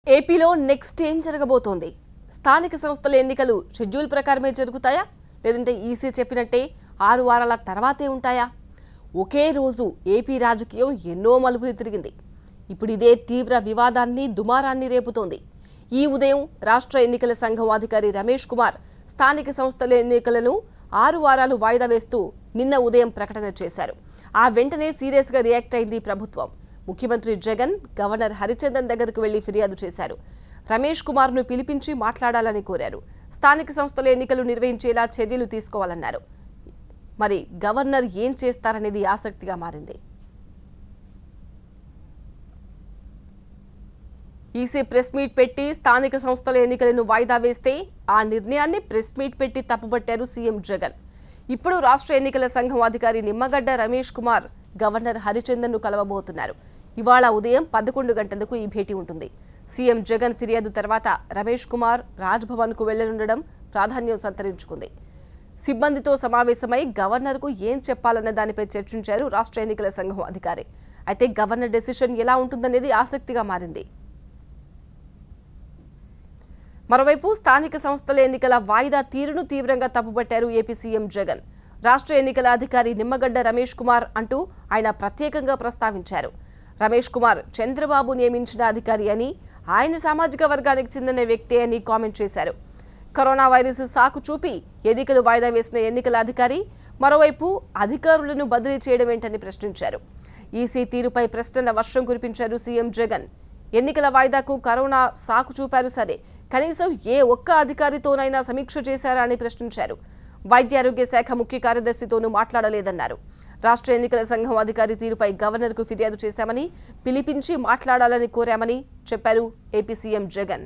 ఏపీలో నెక్స్ట్ ఏం జరగబోతోంది స్థానిక సంస్థల ఎన్నికలు షెడ్యూల్ ప్రకారమే జరుగుతాయా లేదంటే ఈసీ చెప్పినట్టే ఆరు వారాల తర్వాతే ఉంటాయా ఒకే రోజు ఏపీ రాజకీయం ఎన్నో మలుపులు తిరిగింది ఇప్పుడు ఇదే తీవ్ర వివాదాన్ని దుమారాన్ని రేపుతోంది ఈ ఉదయం రాష్ట్ర ఎన్నికల సంఘం అధికారి రమేష్ కుమార్ స్థానిక సంస్థల ఎన్నికలను ఆరు వారాలు వాయిదా వేస్తూ నిన్న ఉదయం ప్రకటన చేశారు ఆ వెంటనే సీరియస్గా రియాక్ట్ అయింది ప్రభుత్వం ముఖ్యమంత్రి జగన్ గవర్నర్ హరిచందన్ దగ్గరకు వెళ్లి ఫిర్యాదు చేశారు రమేష్ కుమార్ను పిలిపించి మాట్లాడాలని కోరారు స్థానిక సంస్థల ఎన్నికలు నిర్వహించేలా చర్యలు తీసుకోవాలన్నారు మరి గవర్నర్ ఏం చేస్తారనేది ఆసక్తిగా మారింది ఈసీ ప్రెస్ మీట్ పెట్టి స్థానిక సంస్థల ఎన్నికలను వాయిదా వేస్తే ఆ నిర్ణయాన్ని ప్రెస్ మీట్ పెట్టి తప్పుపట్టారు సీఎం జగన్ ఇప్పుడు రాష్ట్ర ఎన్నికల సంఘం అధికారి నిమ్మగడ్డ రమేష్ కుమార్ గవర్నర్ హరిచందన్ను కలవబోతున్నారు ఇవాళ ఉదయం పదకొండు గంటలకు ఈ భేటీ ఉంటుంది సీఎం జగన్ ఫిర్యాదు తర్వాత రమేష్ కుమార్ రాజ్భవన్కు వెళ్లనుండడం ప్రాధాన్యం సంతరించుకుంది సిబ్బందితో సమావేశమై గవర్నర్కు ఏం చెప్పాలన్న దానిపై చర్చించారు రాష్ట్ర ఎన్నికల సంఘం అధికారి అయితే గవర్నర్ డెసిషన్ ఎలా ఉంటుందనేది ఆసక్తిగా మారింది మరోవైపు స్థానిక సంస్థల ఎన్నికల వాయిదా తీరును తీవ్రంగా తప్పుపట్టారు ఏపీ సీఎం జగన్ రాష్ట్ర ఎన్నికల అధికారి నిమ్మగడ్డ రమేష్ కుమార్ అంటూ ఆయన ప్రత్యేకంగా ప్రస్తావించారు రమేష్ కుమార్ చంద్రబాబు నియమించిన అధికారి అని ఆయన సామాజిక వర్గానికి చెందిన వ్యక్తే అని కామెంట్ చేశారు కరోనా వైరస్ సాకు చూపి ఎన్నికలు వాయిదా వేసిన ఎన్నికల అధికారి మరోవైపు అధికారులను బదిలీ చేయడం ఏంటని ప్రశ్నించారు ఈసీ తీరుపై ప్రశ్నల వర్షం కురిపించారు సీఎం జగన్ ఎన్నికల వాయిదాకు కరోనా సాకు చూపారు సరే కనీసం ఏ ఒక్క అధికారితోనైనా సమీక్ష చేశారా అని ప్రశ్నించారు వైద్య ఆరోగ్య శాఖ ముఖ్య కార్యదర్శితోనూ మాట్లాడలేదన్నారు రాష్ట్ర ఎన్నికల సంఘం అధికారి తీరుపై గవర్నర్కు ఫిర్యాదు చేశామని పిలిపించి మాట్లాడాలని కోరామని చెప్పారు ఏపీ సీఎం జగన్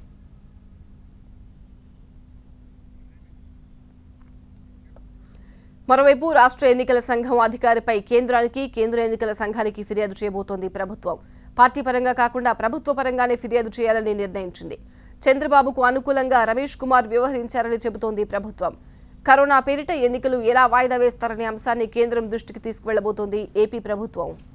మరోవైపు రాష్ట్ర ఎన్నికల సంఘం అధికారిపై కేంద్రానికి కేంద్ర ఎన్నికల సంఘానికి ఫిర్యాదు చేయబోతోంది ప్రభుత్వం పార్టీ పరంగా కాకుండా ప్రభుత్వ పరంగానే ఫిర్యాదు చేయాలని నిర్ణయించింది చంద్రబాబుకు అనుకూలంగా రమేష్ కుమార్ వ్యవహరించారని చెబుతోంది ప్రభుత్వం కరోనా పేరిట ఎన్నికలు ఎలా వాయిదా వేస్తారనే అంశాన్ని కేంద్రం దృష్టికి తీసుకువెళ్లబోతోంది ఏపీ ప్రభుత్వం